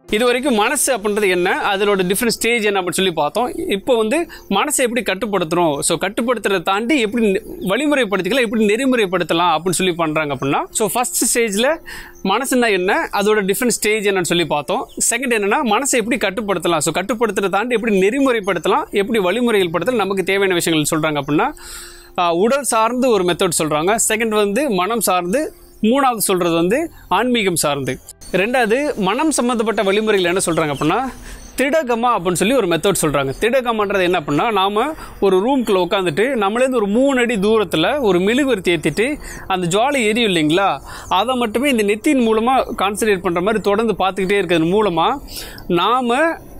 இது வரைக்கும் மனசு அப்படின்றது என்ன அதனோட டிஃப்ரெண்ட் ஸ்டேஜ் என்ன அப்படின்னு சொல்லி பார்த்தோம் இப்போ வந்து மனசை எப்படி கட்டுப்படுத்துறோம் ஸோ கட்டுப்படுத்துறதை தாண்டி எப்படி நெ- வழிமுறைப்படுத்திக்கலாம் எப்படி நெறிமுறைப்படுத்தலாம் அப்படின்னு சொல்லி பண்ணுறாங்க அப்படின்னா ஸோ ஃபர்ஸ்ட் ஸ்டேஜில் மனசுனா என்ன அதோட டிஃப்ரெண்ட் ஸ்டேஜ் என்னன்னு சொல்லி பார்த்தோம் செகண்ட் என்னன்னா மனசை எப்படி கட்டுப்படுத்தலாம் ஸோ கட்டுப்படுத்துறதை தாண்டி எப்படி நெறிமுறைப்படுத்தலாம் எப்படி வழிமுறைகள் படுத்தலாம் நமக்கு தேவையான விஷயங்கள் சொல்கிறாங்க அப்படின்னா ஆஹ், உடல் சார்ந்து ஒரு மெத்தட் சொல்கிறாங்க செகண்ட் வந்து மனம் சார்ந்து மூணாவது சொல்கிறது வந்து ஆன்மீகம் சார்ந்து ரெண்டாவது மனம் சம்மந்தப்பட்ட வழிமுறைகள் என்ன சொல்கிறாங்க அப்படின்னா திடகமா அப்படின்னு சொல்லி ஒரு மெத்தட் சொல்கிறாங்க திடகமான்றது என்ன அப்படின்னா நாம் ஒரு ரூம்குள்ளே உட்காந்துட்டு நம்மளேருந்து ஒரு மூணு அடி தூரத்தில் ஒரு மெழுகுவர்த்தி ஏற்றிட்டு அந்த ஜுவாலை எரியும் இல்லைங்களா அதை மட்டுமே இந்த நெத்தியின் மூலமாக கான்சன்ட்ரேட் பண்ணுற மாதிரி தொடர்ந்து பார்த்துக்கிட்டே இருக்கிறது மூலமாக நாம்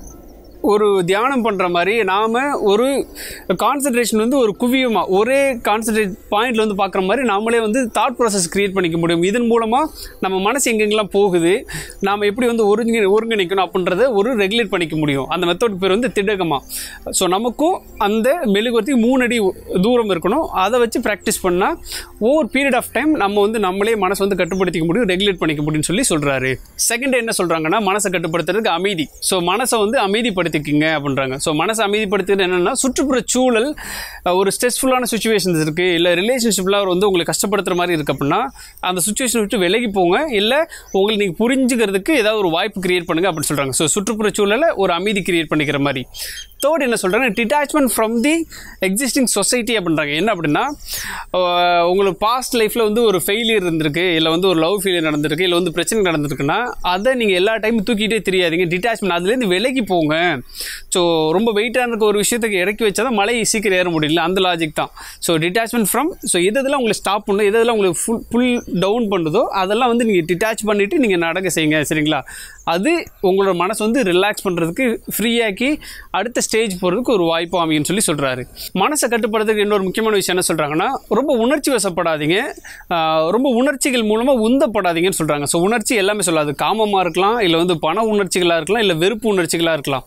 ஒரு தியானம் பண்ணுற மாதிரி நாம் ஒரு கான்சன்ட்ரேஷன் வந்து ஒரு குவியமாக ஒரே கான்சன்ட்ரேட் பாயிண்ட்ல வந்து பார்க்குற மாதிரி நாமளே வந்து தாட் ப்ராசஸ் கிரியேட் பண்ணிக்க முடியும் இதன் மூலமாக நம்ம மனசு எங்கெங்கெல்லாம் போகுது நாம் எப்படி வந்து ஒருங்கி ஒருங்கிணைக்கணும் அப்படின்றத ஒரு ரெகுலேட் பண்ணிக்க முடியும் அந்த மெத்தட் பேர் வந்து திடகமாக ஸோ நமக்கும் அந்த மெழுகுவர்த்தி மூணு அடி தூரம் இருக்கணும் அதை வச்சு ப்ராக்டிஸ் பண்ணால் ஓவர் பீரியட் ஆஃப் டைம் நம்ம வந்து நம்மளே மனசை வந்து கட்டுப்படுத்திக்க முடியும் ரெகுலேட் பண்ணிக்க முடியும்னு சொல்லி சொல்கிறாரு செகண்ட் என்ன சொல்கிறாங்கன்னா மனசை கட்டுப்படுத்துறதுக்கு அமைதி ஸோ மனசை வந்து அமைதிப்படுத்திக்கிங்க அப்படின்றாங்க ஸோ மனசை அமைதிப்படுத்துறது என்னென்னா சுற்றுப்புற சூழல் அஹ், ஒரு ஸ்ட்ரெஸ்ஃபுல்லான சுச்சுவேஷன்ஸ் இருக்குது இல்லை ரிலேஷன்ஷிப்பில் வந்து உங்களை கஷ்டப்படுத்துகிற மாதிரி இருக்குது அப்படின்னா அந்த சுச்சுவேஷன் விட்டு விலகி போங்க இல்லை உங்களை நீங்கள் புரிஞ்சுக்கிறதுக்கு ஏதாவது ஒரு வாய்ப்பு கிரியேட் பண்ணுங்க அப்படின்னு சொல்கிறாங்க ஸோ சுற்றுப்புற சூழலை ஒரு அமைதி கிரியேட் பண்ணிக்கிற மாதிரி தேர்ட் என்ன சொல்கிறாங்க detachment from the existing society அப்படின்றாங்க என்ன அப்படின்னா அஹ், உங்களுக்கு பாஸ்ட் லைஃப்பில் வந்து ஒரு ஃபெயிலியர் இருந்திருக்கு இல்லை வந்து ஒரு லவ் ஃபெயிலியர் நடந்திருக்கு இல்லை வந்து பிரச்சனை நடந்திருக்குன்னா அதை நீங்கள் எல்லா டைமும் தூக்கிட்டே தெரியாதீங்க டிட்டாச்மெண்ட் அதுலேருந்து விலகி போங்க ஸோ ரொம்ப வெயிட்டாக இருக்க ஒரு விஷயத்துக்கு இறக்கி வச்சா தான் மலை சீக்கிரம் ஏற முடியல அந்த லாஜிக் தான் ஸோ டிட்டாச்மெண்ட் ஃப்ரம் ஸோ எது எதெல்லாம் உங்களை ஸ்டாப் பண்ணும் எது எதெல்லாம் உங்களுக்கு ஃபுல் புல் டவுன் பண்ணுதோ அதெல்லாம் வந்து நீங்கள் டிட்டாச் பண்ணிவிட்டு நீங்கள் நடக்க செய்யுங்க சரிங்களா அது உங்களோட மனசு வந்து ரிலாக்ஸ் பண்ணுறதுக்கு ஃப்ரீயாக்கி அடுத்த ஸ்டேஜ் போகிறதுக்கு ஒரு வாய்ப்பு அமையும்னு சொல்லி சொல்கிறாரு மனசை கட்டுப்படுறதுக்கு இன்னொரு முக்கியமான விஷயம் என்ன சொல்கிறாங்கன்னா ரொம்ப உணர்ச்சி வசப்படாதீங்க ஆஹ் ரொம்ப உணர்ச்சிகள் மூலமாக உந்தப்படாதீங்கன்னு சொல்கிறாங்க ஸோ உணர்ச்சி எல்லாமே சொல்லாது காமமாக இருக்கலாம் இல்லை வந்து பண உணர்ச்சிகளாக இருக்கலாம் இல்லை வெறுப்பு உணர்ச்சிகளாக இருக்கலாம்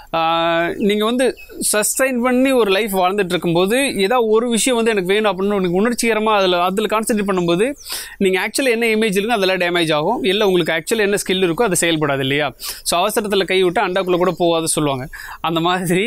நீங்கள் வந்து சஸ்டைன் பண்ணி ஒரு லைஃப் வாழ்ந்துட்டு இருக்கும்போது ஏதாவது ஒரு விஷயம் வந்து எனக்கு வேணும் அப்படின்னு உங்களுக்கு உணர்ச்சிகரமாக அதில் அதில் கான்சென்ட்ரேட் பண்ணும்போது நீங்கள் ஆக்சுவலி என்ன இமேஜ் இருக்கோ அதெல்லாம் டேமேஜ் ஆகும் இல்லை உங்களுக்கு ஆக்சுவலி என்ன ஸ்கில் இருக்கோ அது செயல்படாது இல்லையா ஸோ அவசரத்தில் கை விட்டு அண்டாக்குள்ளே கூட போகாத சொல்லுவாங்க அந்த மாதிரி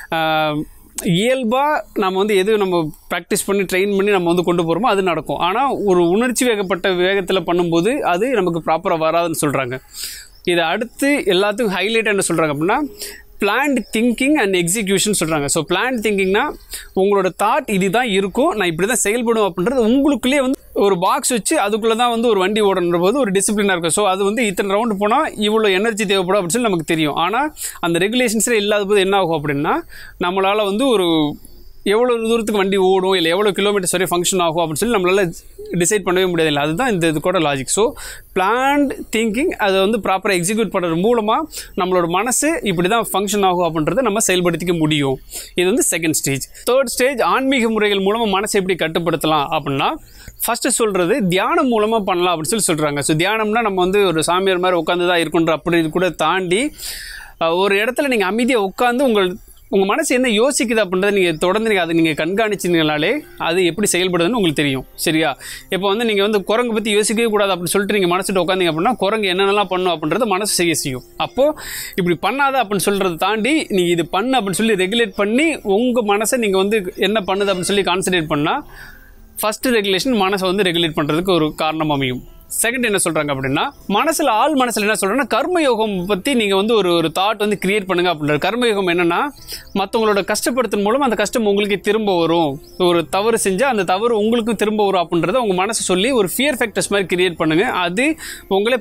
இயல்பாக நம்ம வந்து எது நம்ம ப்ராக்டிஸ் பண்ணி ட்ரெயின் பண்ணி நம்ம வந்து கொண்டு போகிறோமோ அது நடக்கும் ஆனால் ஒரு உணர்ச்சி வேகப்பட்ட வேகத்தில் பண்ணும்போது அது நமக்கு ப்ராப்பராக வராதுன்னு சொல்கிறாங்க இதை அடுத்து எல்லாத்துக்கும் ஹைலைட் என்ன சொல்கிறாங்க அப்படின்னா பிளான்ட் திங்கிங் அண்ட் எக்ஸிக்யூஷன் சொல்கிறாங்க ஸோ பிளான் திங்கிங்னா உங்களோட தாட் இதுதான் இருக்கும் நான் இப்படி தான் செயல்படும் அப்படின்றது உங்களுக்குள்ளேயே வந்து ஒரு பாக்ஸ் வச்சு அதுக்குள்ளே தான் வந்து ஒரு வண்டி ஓடணுன்ற போது ஒரு டிசிப்ளினாக இருக்கும் ஸோ அது வந்து இத்தனை ரவுண்டு போனால் இவ்வளோ எனர்ஜி தேவைப்படும் அப்படின்னு சொல்லி நமக்கு தெரியும் ஆனால் அந்த ரெகுலேஷன்ஸே இல்லாத போது என்ன ஆகும் அப்படின்னா நம்மளால் வந்து ஒரு எவ்வளோ தூரத்துக்கு வண்டி ஓடும் இல்லை எவ்வளோ கிலோமீட்டர்ஸ் வரை ஃபங்க்ஷன் ஆகும் அப்படின்னு சொல்லி நம்மளால் டிசைட் பண்ணவே முடியாது இல்லை அதுதான் இந்த இது கூட லாஜிக் ஸோ பிளான்ட் திங்கிங் அதை வந்து ப்ராப்பராக எக்ஸிக்யூட் பண்ணுறது மூலமாக நம்மளோட மனசு இப்படி தான் ஃபங்க்ஷன் ஆகும் அப்படின்றத நம்ம செயல்படுத்திக்க முடியும் இது வந்து செகண்ட் ஸ்டேஜ் தேர்ட் ஸ்டேஜ் ஆன்மீக முறைகள் மூலமாக மனசை எப்படி கட்டுப்படுத்தலாம் அப்படின்னா ஃபஸ்ட்டு சொல்கிறது தியானம் மூலமாக பண்ணலாம் அப்படின்னு சொல்லி சொல்கிறாங்க ஸோ தியானம்னா நம்ம வந்து ஒரு சாமியார் மாதிரி உட்காந்து தான் இருக்குன்ற அப்படி கூட தாண்டி அஹ், ஒரு இடத்துல நீங்கள் அமைதியாக உட்காந்து உங்கள் உங்கள் மனசு என்ன யோசிக்குது அப்படின்றத நீங்கள் தொடர்ந்து நீங்கள் அதை நீங்கள் கண்காணிச்சிங்கனாலே அது எப்படி செயல்படுதுன்னு உங்களுக்கு தெரியும் சரியா இப்போ வந்து நீங்கள் வந்து குரங்கு பற்றி யோசிக்கவே கூடாது அப்படின்னு சொல்லிட்டு நீங்கள் மனசுட்டு உட்காந்தீங்க அப்படின்னா குரங்கு என்னென்னலாம் பண்ணும் அப்படின்றத மனசு செய்ய செய்யும் அப்போது இப்படி பண்ணாத அப்படின்னு சொல்கிறத தாண்டி நீ இது பண்ணு அப்படின்னு சொல்லி ரெகுலேட் பண்ணி உங்கள் மனசை நீங்கள் வந்து என்ன பண்ணுது அப்படின்னு சொல்லி கான்சன்ட்ரேட் பண்ணால் ஃபஸ்ட்டு ரெகுலேஷன் மனசை வந்து ரெகுலேட் பண்ணுறதுக்கு ஒரு காரணம் அமையும் செகண்ட் என்ன சொல்கிறாங்க அப்படின்னா மனசில் ஆள் மனசில் என்ன சொல்கிறேன்னா கர்மயோகம் பற்றி நீங்கள் வந்து ஒரு ஒரு தாட் வந்து கிரியேட் பண்ணுங்க அப்படின்ற கர்மயோகம் என்னென்னா மற்றவங்களோட கஷ்டப்படுத்தின் மூலம் அந்த கஷ்டம் உங்களுக்கு திரும்ப வரும் ஒரு தவறு செஞ்சால் அந்த தவறு உங்களுக்கும் திரும்ப வரும் அப்படின்றத உங்கள் மனசை சொல்லி ஒரு ஃபியர் ஃபேக்டர்ஸ் மாதிரி கிரியேட் பண்ணுங்கள் அது உங்களே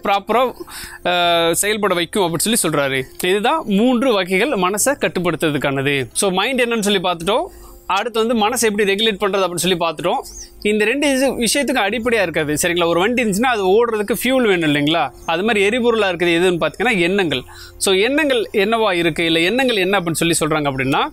ப்ராப்பராக செயல்பட வைக்கும் அப்படின்னு சொல்லி சொல்கிறாரு இதுதான் மூன்று வகைகள் மனசை கட்டுப்படுத்துறதுக்கானது ஸோ மைண்ட் என்னன்னு சொல்லி பார்த்துட்டோம் அடுத்து வந்து மனசை எப்படி ரெகுலேட் பண்ணுறது அப்படின்னு சொல்லி பார்த்துட்டோம் இந்த ரெண்டு இது விஷயத்துக்கு அடிப்படையாக இருக்காது சரிங்களா ஒரு வண்டி இருந்துச்சுன்னா அது ஓடுறதுக்கு ஃபியூல் வேணும் இல்லைங்களா அது மாதிரி எரிபொருளாக இருக்குது எதுன்னு பார்த்தீங்கன்னா எண்ணங்கள் ஸோ எண்ணங்கள் என்னவா இருக்குது இல்லை எண்ணங்கள் என்ன அப்படின்னு சொல்லி சொல்கிறாங்க அப்படின்னா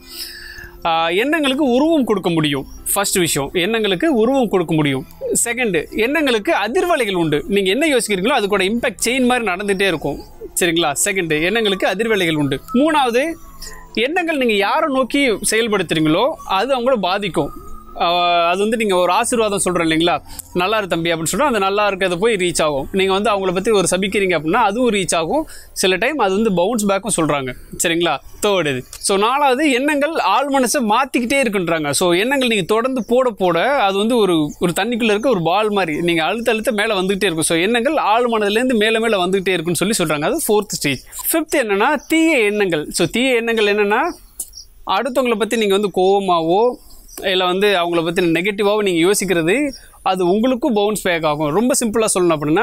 ஆஹ், எண்ணங்களுக்கு உருவம் கொடுக்க முடியும் ஃபர்ஸ்ட் விஷயம் எண்ணங்களுக்கு உருவம் கொடுக்க முடியும் செகண்டு எண்ணங்களுக்கு அதிர்வலைகள் உண்டு நீங்கள் என்ன யோசிக்கிறீங்களோ அதுக்கூட இம்பாக்ட் செயின் மாதிரி நடந்துகிட்டே இருக்கும் சரிங்களா செகண்டு எண்ணங்களுக்கு அதிர்வலைகள் உண்டு மூணாவது எண்ணங்கள் நீங்கள் யாரை நோக்கி செயல்படுத்துறீங்களோ அது அவங்கள பாதிக்கும் ஆஹ் அது வந்து நீங்கள் ஒரு ஆசீர்வாதம் சொல்கிறோம் இல்லைங்களா நல்லா இரு தம்பி அப்படின்னு சொல்லிட்டு அந்த நல்லா இருக்கிறது போய் ரீச் ஆகும் நீங்கள் வந்து அவங்கள பற்றி ஒரு சபிக்கிறீங்க அப்படின்னா அதுவும் ரீச் ஆகும் சில டைம் அது வந்து பவுன்ஸ் பேக்கும் சொல்கிறாங்க சரிங்களா தேர்ட் இது ஸோ நாலாவது எண்ணங்கள் ஆள் மனசை மாற்றிக்கிட்டே இருக்குன்றாங்க ஸோ எண்ணங்கள் நீங்கள் தொடர்ந்து போட போட அது வந்து ஒரு ஒரு தண்ணிக்குள்ளே இருக்க ஒரு பால் மாதிரி நீங்கள் அழுத்த அழுத்த மேலே வந்துகிட்டே இருக்கும் ஸோ எண்ணங்கள் ஆள் மனதிலேருந்து மேலே மேலே வந்துகிட்டே இருக்குன்னு சொல்லி சொல்கிறாங்க அது ஃபோர்த் ஸ்டேஜ் ஃபிஃப்த் என்னன்னா தீய எண்ணங்கள் ஸோ தீய எண்ணங்கள் என்னென்னா அடுத்தவங்களை பற்றி நீங்கள் வந்து கோவமாவோ இல்லை வந்து அவங்கள பற்றி நெகட்டிவாகவோ நீங்கள் யோசிக்கிறது அது உங்களுக்கும் பவுன்ஸ் பேக் ஆகும் ரொம்ப சிம்பிளாக சொல்லணும் அப்படின்னா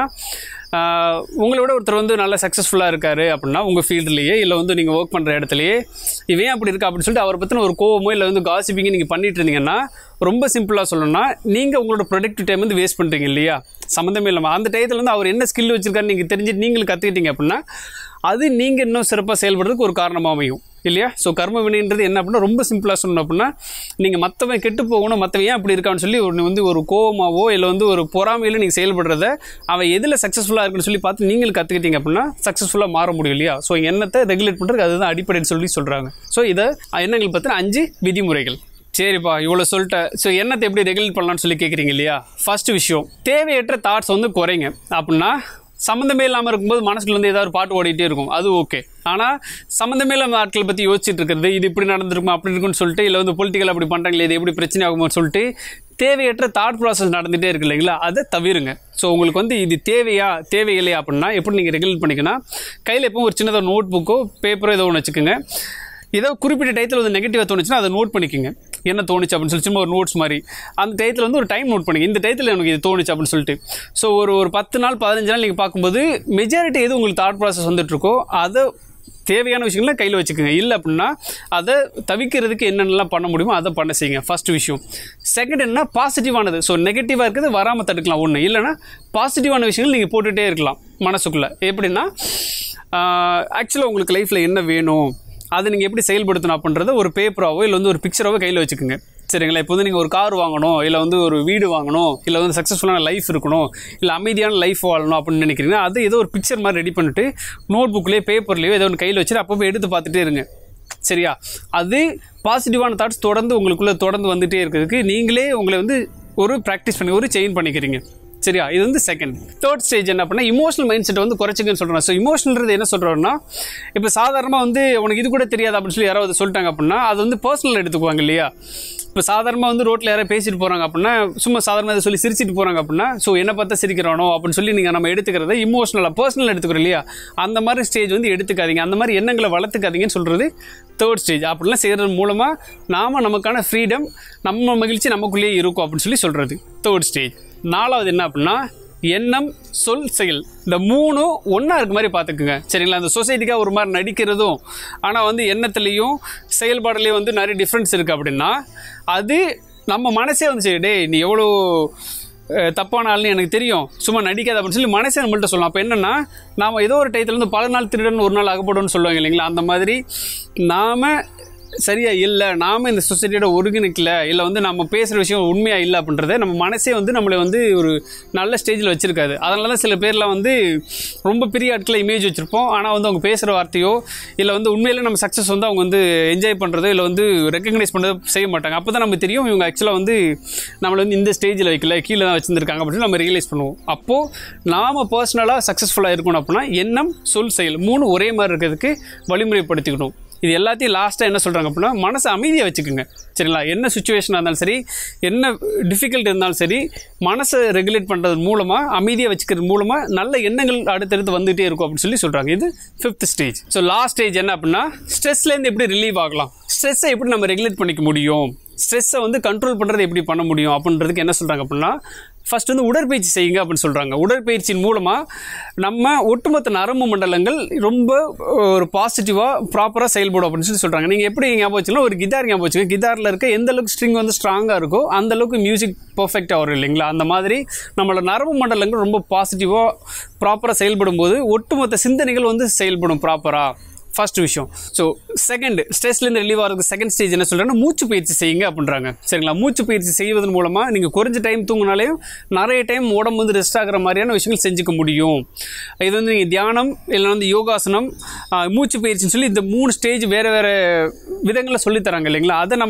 ஆஹ், உங்களை விட ஒருத்தர் வந்து நல்ல சக்ஸஸ்ஃபுல்லாக இருக்காரு அப்படின்னா உங்கள் ஃபீல்டுலேயே இல்லை வந்து நீங்கள் ஒர்க் பண்ணுற இடத்துலையே இவன் அப்படி இருக்கா அப்படின்னு சொல்லிட்டு அவரை பற்றின ஒரு கோவமோ இல்லை வந்து காசிப்பிங்க நீங்கள் பண்ணிட்டு இருந்தீங்கன்னா ரொம்ப சிம்பிளாக சொல்லணும்னா நீங்கள் உங்களோட ப்ரொடக்டிவ் டைம் வந்து வேஸ்ட் பண்ணுறீங்க இல்லையா சம்மந்தமே இல்லாமல் அந்த டயத்தில் வந்து அவர் என்ன ஸ்கில் வச்சிருக்காருன்னு நீங்கள் தெரிஞ்சு நீங்களும் கற்றுக்கிட்டீங்க அப்படின்னா அது நீங்கள் இன்னும் சிறப்பாக செயல்படுறதுக்கு ஒரு காரணமாக அமையும் இல்லையா ஸோ கர்ம வினைன்றது என்ன அப்படின்னா ரொம்ப சிம்பிளாக சொல்லணும் அப்படின்னா நீங்கள் மற்றவன் கெட்டு போகணும் மற்றவன் ஏன் அப்படி இருக்கான்னு சொல்லி ஒரு வந்து ஒரு கோவமாவோ இல்லை வந்து ஒரு பொறாமையில நீங்கள் செயல்படுறத அவன் எதில் சக்ஸஸ்ஃபுல்லாக இருக்குன்னு சொல்லி பார்த்து நீங்கள் கற்றுக்கிட்டீங்க அப்படின்னா சக்ஸஸ்ஃபுல்லாக மாற முடியும் இல்லையா ஸோ எண்ணத்தை ரெகுலேட் பண்ணுறதுக்கு அதுதான் அடிப்படைன்னு சொல்லி சொல்கிறாங்க ஸோ இதை எண்ணங்கள் பற்றின அஞ்சு விதிமுறைகள் சரிப்பா இவ்வளோ சொல்லிட்டேன் ஸோ எண்ணத்தை எப்படி ரெகுலேட் பண்ணலாம்னு சொல்லி கேட்குறீங்க இல்லையா ஃபர்ஸ்ட் விஷயம் தேவையற்ற தாட்ஸ் வந்து குறைங்க அப்படின்னா சம்மந்தமே இல்லாமல் இருக்கும்போது மனசுக்குள்ள வந்து ஏதாவது ஒரு பாட்டு ஓடிட்டே இருக்கும் அது ஓகே ஆனால் சம்மந்தமே இல்லாமல் ஆட்களை பற்றி யோசிச்சுட்டு இருக்கிறது இது இப்படி நடந்திருக்கும் அப்படி இருக்குன்னு சொல்லிட்டு இல்லை வந்து பொலிட்டிக்கல் அப்படி பண்ணுறாங்களே இது எப்படி பிரச்சனை ஆகுமோன்னு சொல்லிட்டு தேவையற்ற தாட் ப்ராசஸ் நடந்துகிட்டே இருக்கு இல்லைங்களா அதை தவிருங்க ஸோ உங்களுக்கு வந்து இது தேவையா தேவையில்லையா அப்படின்னா எப்படி நீங்கள் ரெகுலேட் பண்ணிக்கணும் கையில் எப்பவும் ஒரு சின்னதாக நோட் புக்கோ பேப்பரோ ஏதோ ஒன்று வச்சுக்கோங்க ஏதோ குறிப்பிட்ட டயத்தில் வந்து நெகட்டிவாக தோணுச்சுன்னா அதை நோட் பண்ணிக்கோங்க என்ன தோணுச்சு அப்படின்னு சொல்லி சும்மா ஒரு நோட்ஸ் மாதிரி அந்த டயத்தில் வந்து ஒரு டைம் நோட் பண்ணிங்க இந்த டயத்தில் எனக்கு இது தோணுச்சு அப்படின்னு சொல்லிட்டு ஸோ ஒரு ஒரு பத்து நாள் பதினஞ்சு நாள் நீங்கள் பார்க்கும்போது மெஜாரிட்டி எது உங்களுக்கு தாட் ப்ராசஸ் வந்துட்டுருக்கோ அதை தேவையான விஷயங்களை கையில் வச்சுக்கோங்க இல்லை அப்படின்னா அதை தவிக்கிறதுக்கு என்னென்னலாம் பண்ண முடியுமோ அதை பண்ண செய்யுங்க ஃபர்ஸ்ட் விஷயம் செகண்ட் என்ன பாசிட்டிவானது ஸோ நெகட்டிவாக இருக்கிறது வராமல் தடுக்கலாம் ஒன்று இல்லைன்னா பாசிட்டிவான விஷயங்கள் நீங்கள் போட்டுகிட்டே இருக்கலாம் மனசுக்குள்ளே எப்படின்னா ஆக்சுவலாக உங்களுக்கு லைஃப்பில் என்ன வேணும் அதை நீங்கள் எப்படி செயல்படுத்தணும் அப்படின்றத ஒரு பேப்பராவோ இல்லை வந்து ஒரு பிக்சராவோ கையில் வச்சுக்கோங்க சரிங்களா இப்போ வந்து நீங்கள் ஒரு கார் வாங்கணும் இல்லை வந்து ஒரு வீடு வாங்கணும் இல்லை வந்து சக்ஸஸ்ஃபுல்லான லைஃப் இருக்கணும் இல்லை அமைதியான லைஃப் வாழணும் அப்படின்னு நினைக்கிறீங்கன்னா அதை ஏதோ ஒரு பிக்சர் மாதிரி ரெடி பண்ணிட்டு நோட் புக்லேயோ பேப்பர்லேயோ ஏதோ ஒன்று கையில் வச்சுட்டு அப்பப்போ எடுத்து பார்த்துட்டே இருங்க சரியா அது பாசிட்டிவான தாட்ஸ் தொடர்ந்து உங்களுக்குள்ளே தொடர்ந்து வந்துட்டே இருக்கிறதுக்கு நீங்களே உங்களை வந்து ஒரு ப்ராக்டிஸ் பண்ணி ஒரு செயின் பண்ணிக்கிறீங்க சரியா இது வந்து செகண்ட் தேர்ட் ஸ்டேஜ் என்ன அப்படின்னா இமோஷனல் மைண்ட் செட் வந்து குறைச்சிக்கன்னு சொல்கிறேன் ஸோ இமோஷனல்ன்றது என்ன சொல்கிறோம்னா இப்போ சாதாரணமாக வந்து உனக்கு இது கூட தெரியாது அப்படின்னு சொல்லி யாராவது சொல்லிட்டாங்க அப்படின்னா அது வந்து பர்சனல் எடுத்துக்குவாங்க இல்லையா இப்போ சாதாரணமாக வந்து ரோட்டில் யாராவது பேசிட்டு போகிறாங்க அப்படின்னா சும்மா சாதாரணமாக சொல்லி சிரிச்சிட்டு போகிறாங்க அப்படின்னா ஸோ என்ன பார்த்தா சிரிக்கிறானோ அப்படின்னு சொல்லி நீங்கள் நம்ம எடுத்துக்கிறத இமோஷனலாக பர்சனல் எடுத்துக்கிறோம் இல்லையா அந்த மாதிரி ஸ்டேஜ் வந்து எடுத்துக்காதீங்க அந்த மாதிரி எண்ணங்களை வளர்த்துக்காதீங்கன்னு சொல்கிறது தேர்ட் ஸ்டேஜ் அப்படிலாம் செய்கிறது மூலமாக நாம் நமக்கான ஃப்ரீடம் நம்ம மகிழ்ச்சி நமக்குள்ளேயே இருக்கும் அப்படின்னு சொல்லி சொல்கிறது தேர்ட் ஸ்டேஜ் நாலாவது என்ன அப்படின்னா எண்ணம் சொல் செயல் இந்த மூணும் ஒன்றா இருக்க மாதிரி பார்த்துக்குங்க சரிங்களா அந்த சொசைட்டிக்காக ஒரு மாதிரி நடிக்கிறதும் ஆனால் வந்து எண்ணத்துலேயும் செயல்பாடுலேயும் வந்து நிறைய டிஃப்ரென்ஸ் இருக்குது அப்படின்னா அது நம்ம மனசே வந்து சரி டேய் நீ எவ்வளோ அஹ், தப்பான ஆள்னு எனக்கு தெரியும் சும்மா நடிக்காத அப்படின்னு சொல்லி மனசே நம்மள்ட்ட சொல்லலாம் அப்போ என்னென்னா நாம் ஏதோ ஒரு டயத்துல இருந்து பல நாள் திருடன் ஒரு நாள் அகப்படும்னு சொல்லுவாங்க இல்லைங்களா அந்த மாதிரி நாம் சரியா இல்லை நாம இந்த சொசைட்டியோட ஒருங்கிணைக்கல இல்லை வந்து நம்ம பேசுகிற விஷயம் உண்மையாக இல்லை அப்படின்றத நம்ம மனசே வந்து நம்மளை வந்து ஒரு நல்ல ஸ்டேஜில் வச்சிருக்காது அதனால தான் சில பேர்லாம் வந்து ரொம்ப பெரிய ஆட்களை இமேஜ் வச்சுருப்போம் ஆனால் வந்து அவங்க பேசுகிற வார்த்தையோ இல்லை வந்து உண்மையிலே நம்ம சக்ஸஸ் வந்து அவங்க வந்து என்ஜாய் பண்ணுறதோ இல்லை வந்து ரெக்கக்னைஸ் பண்ணுறதோ செய்ய மாட்டாங்க அப்போ தான் நமக்கு தெரியும் இவங்க ஆக்சுவலாக வந்து நம்மளை வந்து இந்த ஸ்டேஜில் வைக்கல கீழே தான் வச்சுருக்காங்க அப்படின்னு நம்ம ரியலைஸ் பண்ணுவோம் அப்போது நாம் பர்சனலாக சக்ஸஸ்ஃபுல்லாக இருக்கணும் அப்படின்னா எண்ணம் சொல் செயல் மூணு ஒரே மாதிரி இருக்கிறதுக்கு வழிமுறைப்படுத்திக்கணும் இது எல்லாத்தையும் லாஸ்ட்டாக என்ன சொல்கிறாங்க அப்படின்னா மனசை அமைதியாக வச்சுக்கோங்க சரிங்களா என்ன சுச்சுவேஷனாக இருந்தாலும் சரி என்ன டிஃபிகல்ட் இருந்தாலும் சரி மனசை ரெகுலேட் பண்ணுறது மூலமாக அமைதியாக வச்சுக்கிறது மூலமாக நல்ல எண்ணங்கள் அடுத்தடுத்து வந்துகிட்டே இருக்கும் அப்படின்னு சொல்லி சொல்கிறாங்க இது fifth stage so last stage என்ன அப்படின்னா ஸ்ட்ரெஸ்லேருந்து எப்படி ரிலீவ் ஆகலாம் ஸ்ட்ரெஸ்ஸை எப்படி நம்ம ரெகுலேட் பண்ணிக்க முடியும் ஸ்ட்ரெஸ்ஸை வந்து கண்ட்ரோல் பண்ணுறது எப்படி பண்ண முடியும் அப்படின்றதுக்கு என்ன சொல்கிறாங்க அப்படின்னா ஃபர்ஸ்ட் வந்து உடற்பயிற்சி செய்யுங்க அப்படின்னு சொல்கிறாங்க உடற்பயிற்சியின் மூலமாக நம்ம ஒட்டுமொத்த நரம்பு மண்டலங்கள் ரொம்ப ஒரு பாசிட்டிவாக ப்ராப்பராக செயல்படும் அப்படின்னு சொல்லி சொல்கிறாங்க நீங்கள் எப்படி ஞாபகம் வச்சுக்கலாம் ஒரு கிதார் ஞாபகம் வச்சுக்கோங்க கிதாரில் இருக்க எந்த அளவுக்கு ஸ்ட்ரிங் வந்து ஸ்ட்ராங்காக இருக்கோ அந்த அளவுக்கு மியூசிக் பர்ஃபெக்டாக வரும் இல்லைங்களா அந்த மாதிரி நம்மளோட நரம்பு மண்டலங்கள் ரொம்ப பாசிட்டிவாக ப்ராப்பராக செயல்படும் போது ஒட்டுமொத்த சிந்தனைகள் வந்து செயல்படும் ப்ராப்பராக ஃபர்ஸ்ட் விஷயம் ஸோ செகண்ட் ஸ்ட்ரெஸ்லேருந்து ரிலீவ் ஆகிறதுக்கு செகண்ட் ஸ்டேஜ் என்ன சொல்கிறேன்னா மூச்சு பயிற்சி செய்யுங்க அப்படின்றாங்க சரிங்களா மூச்சு பயிற்சி செய்வதன் மூலமாக நீங்கள் குறைஞ்ச டைம் தூங்கினாலேயும் நிறைய டைம் உடம்பு வந்து ரெஸ்ட் ஆகிற மாதிரியான விஷயங்கள் செஞ்சுக்க முடியும் இது வந்து நீங்கள் தியானம் இல்லை வந்து யோகாசனம் ஆஹ், மூச்சு பயிற்சின்னு சொல்லி இந்த மூணு ஸ்டேஜ் வேறு வேறு விதங்களில் சொல்லித் தராங்க இல்லைங்களா அதை நம்ம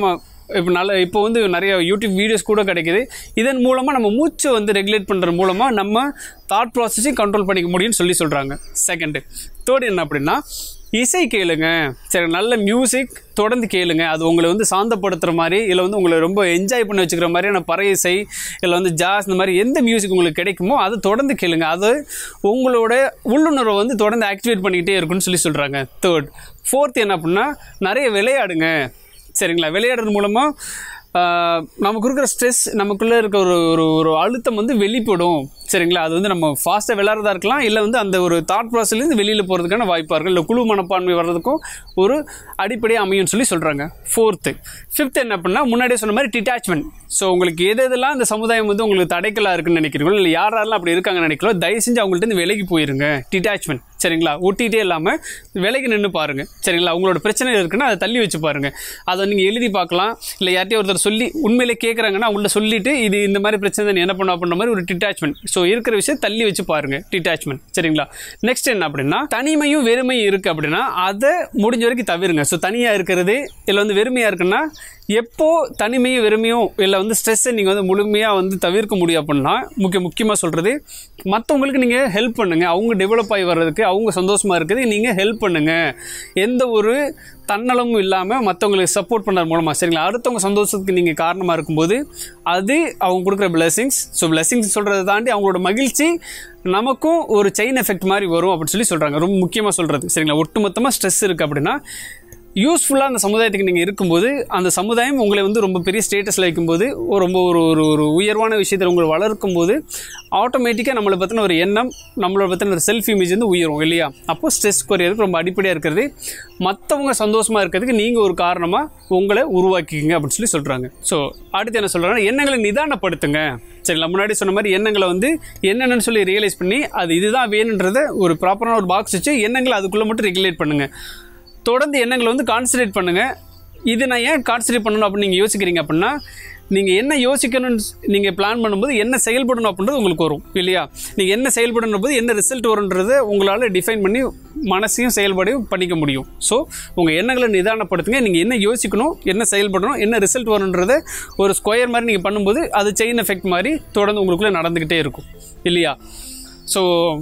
இப்போ நல்ல இப்போ வந்து நிறைய யூடியூப் வீடியோஸ் கூட கிடைக்குது இதன் மூலமாக நம்ம மூச்சை வந்து ரெகுலேட் பண்ணுறது மூலமாக நம்ம தாட் ப்ராசஸையும் கண்ட்ரோல் பண்ணிக்க முடியும்னு சொல்லி சொல்கிறாங்க செகண்டு தேர்ட் என்ன அப்படின்னா இசை கேளுங்க சரி நல்ல மியூசிக் தொடர்ந்து கேளுங்க அது உங்களை வந்து சாந்தப்படுத்துகிற மாதிரி இல்லை வந்து உங்களை ரொம்ப என்ஜாய் பண்ணி வச்சுக்கிற மாதிரியான பறை இசை இல்லை வந்து ஜாஸ் இந்த மாதிரி எந்த மியூசிக் உங்களுக்கு கிடைக்குமோ அதை தொடர்ந்து கேளுங்க அது உங்களோட உள்ளுணர்வை வந்து தொடர்ந்து ஆக்டிவேட் பண்ணிக்கிட்டே இருக்குன்னு சொல்லி சொல்கிறாங்க தேர்ட் ஃபோர்த் என்ன அப்படின்னா நிறைய விளையாடுங்க சரிங்களா விளையாடுறது மூலமாக ஆஹ் நமக்கு இருக்கிற ஸ்ட்ரெஸ் நமக்குள்ளே இருக்க ஒரு ஒரு ஒரு அழுத்தம் வந்து வெளிப்படும் சரிங்களா அது வந்து நம்ம ஃபாஸ்ட்டாக விளாட்றதா இருக்கலாம் இல்லை வந்து அந்த ஒரு தாட் ப்ராசஸ்லேருந்து வெளியில் போகிறதுக்கான வாய்ப்பாக இருக்கும் இல்லை குழு மனப்பான்மை வர்றதுக்கும் ஒரு அடிப்படையாக அமையும்னு சொல்லி சொல்கிறாங்க ஃபோர்த்து ஃபிஃப்த் என்ன அப்படின்னா முன்னாடியே சொன்ன மாதிரி டிட்டாச்மெண்ட் ஸோ உங்களுக்கு எது எதெல்லாம் இந்த சமுதாயம் வந்து உங்களுக்கு தடைக்கலாக இருக்குன்னு நினைக்கிறீங்களோ இல்லை யார் யாரெல்லாம் அப்படி இருக்காங்கன்னு நினைக்கிறோம் தயவு செஞ்சு அவங்கள்ட்ட இருந்து விலகி போயிருங்க டிட்டாச்மெண்ட் சரிங்களா ஒட்டிகிட்டே இல்லாமல் விலகி நின்று பாருங்க சரிங்களா உங்களோட பிரச்சனை இருக்குன்னா அதை தள்ளி வச்சு பாருங்க அதை நீங்கள் எழுதி பார்க்கலாம் இல்லை யார்ட்டையும் ஒருத்தர் சொல்லி உண்மையிலே கேட்குறாங்கன்னா அவங்கள்ட்ட சொல்லிட்டு இது இந்த மாதிரி பிரச்சனை நீ என்ன பண்ண அப்படின்ற மாதிரி ஒரு டிட்டாச்மெண்ட் ஸோ இருக்கிற விஷயம் தள்ளி வச்சு பாருங்க டிட்டாச்மெண்ட் சரிங்களா நெக்ஸ்ட் என்ன அப்படின்னா தனிமையும் வெறுமையும் இருக்குது அப்படின்னா அதை முடிஞ்ச வரைக்கும் தவிருங்க ஸோ தனியாக இருக்கிறது இல்லை வந்து வெறுமையாக இருக்குன்னா எப்போ தனிமையும் வெறுமையும் இல்லை வந்து ஸ்ட்ரெஸ்ஸை நீங்கள் வந்து முழுமையாக வந்து தவிர்க்க முடியும் அப்படின்னா முக்கிய முக்கியமாக சொல்கிறது மற்றவங்களுக்கு நீங்கள் ஹெல்ப் பண்ணுங்கள் அவங்க டெவலப் ஆகி வர்றதுக்கு அவங்க சந்தோஷமாக இருக்கிறதுக்கு நீங்கள் ஹெல்ப் பண்ணுங்கள் எந்த ஒரு தன்னலமும் இல்லாமல் மற்றவங்களுக்கு சப்போர்ட் பண்ணுறது மூலமாக சரிங்களா அடுத்தவங்க சந்தோஷத்துக்கு நீங்கள் காரணமாக இருக்கும்போது அது அவங்க கொடுக்குற blessings ஸோ blessings சொல்கிறத தாண்டி அவங்களோட மகிழ்ச்சி நமக்கும் ஒரு செயின் எஃபெக்ட் மாதிரி வரும் அப்படின்னு சொல்லி சொல்கிறாங்க ரொம்ப முக்கியமாக சொல்கிறது சரிங்களா ஒட்டுமொத்தமாக ஸ்ட்ரெஸ் இருக்குது அப்படின்னா யூஸ்ஃபுல்லாக அந்த சமுதாயத்துக்கு நீங்கள் இருக்கும்போது அந்த சமுதாயம் உங்களை வந்து ரொம்ப பெரிய ஸ்டேட்டஸில் வைக்கும்போது ஒரு ரொம்ப ஒரு ஒரு ஒரு உயர்வான விஷயத்தில் உங்களை வளர்க்கும் போது ஆட்டோமேட்டிக்காக நம்மளை பற்றின ஒரு எண்ணம் நம்மளை பற்றின ஒரு செல்ஃப் இமேஜ் வந்து உயரும் இல்லையா அப்போ ஸ்ட்ரெஸ் குறையிறதுக்கு ரொம்ப அடிப்படையாக இருக்கிறது மற்றவங்க சந்தோஷமாக இருக்கிறதுக்கு நீங்கள் ஒரு காரணமாக உங்களை உருவாக்கிக்கிங்க அப்படின்னு சொல்லி சொல்கிறாங்க ஸோ அடுத்து என்ன சொல்கிறாங்கன்னா எண்ணங்களை நிதானப்படுத்துங்க சரிங்களா முன்னாடி சொன்ன மாதிரி எண்ணங்களை வந்து என்னென்னு சொல்லி ரியலைஸ் பண்ணி அது இதுதான் வேணுன்றதை ஒரு ப்ராப்பரான ஒரு பாக்ஸ் வச்சு எண்ணங்களை அதுக்குள்ளே மட்டும் ரெகுலேட் பண்ணுங்கள் தொடர்ந்து எண்ணங்களை வந்து கான்சன்ட்ரேட் பண்ணுங்கள் இது நான் ஏன் கான்சன்ட்ரேட் பண்ணணும் அப்படின்னு நீங்கள் யோசிக்கிறீங்க அப்படின்னா நீங்கள் என்ன யோசிக்கணும்னு நீங்கள் பிளான் பண்ணும்போது என்ன செயல்படணும் அப்படின்றது உங்களுக்கு வரும் இல்லையா நீங்கள் என்ன செயல்படணும் போது என்ன ரிசல்ட் வரும்ன்றதை உங்களால் டிஃபைன் பண்ணி மனசையும் செயல்பாடையும் பண்ணிக்க முடியும் ஸோ உங்கள் எண்ணங்களை நிதானப்படுத்துங்க நீங்கள் என்ன யோசிக்கணும் என்ன செயல்படணும் என்ன ரிசல்ட் வரும்ன்றதை ஒரு ஸ்கொயர் மாதிரி நீங்கள் பண்ணும்போது அது செயின் எஃபெக்ட் மாதிரி தொடர்ந்து உங்களுக்குள்ளே நடந்துக்கிட்டே இருக்கும் இல்லையா ஸோ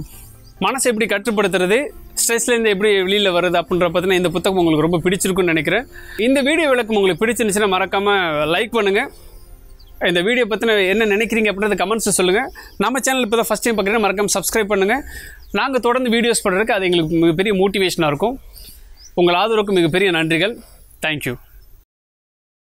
மனசை எப்படி கட்டுப்படுத்துறது ஸ்ட்ரெஸ்லேருந்து எப்படி வெளியில் வருது அப்படின்ற பற்றின இந்த புத்தகம் உங்களுக்கு ரொம்ப பிடிச்சிருக்குன்னு நினைக்கிறேன் இந்த வீடியோ விளக்கம் உங்களுக்கு பிடிச்சிருந்துச்சுன்னா மறக்காமல் லைக் பண்ணுங்கள் இந்த வீடியோ பற்றின என்ன நினைக்கிறீங்க அப்படின்றத கமெண்ட்ஸில் சொல்லுங்கள் நம்ம சேனல் இப்போ தான் ஃபஸ்ட் டைம் பார்க்குறேன் மறக்காம சப்ஸ்கிரைப் பண்ணுங்கள் நாங்கள் தொடர்ந்து வீடியோஸ் பண்ணுறதுக்கு அது எங்களுக்கு மிகப்பெரிய மோட்டிவேஷனாக இருக்கும் உங்கள் ஆதரவுக்கு மிகப்பெரிய நன்றிகள் தேங்க்யூ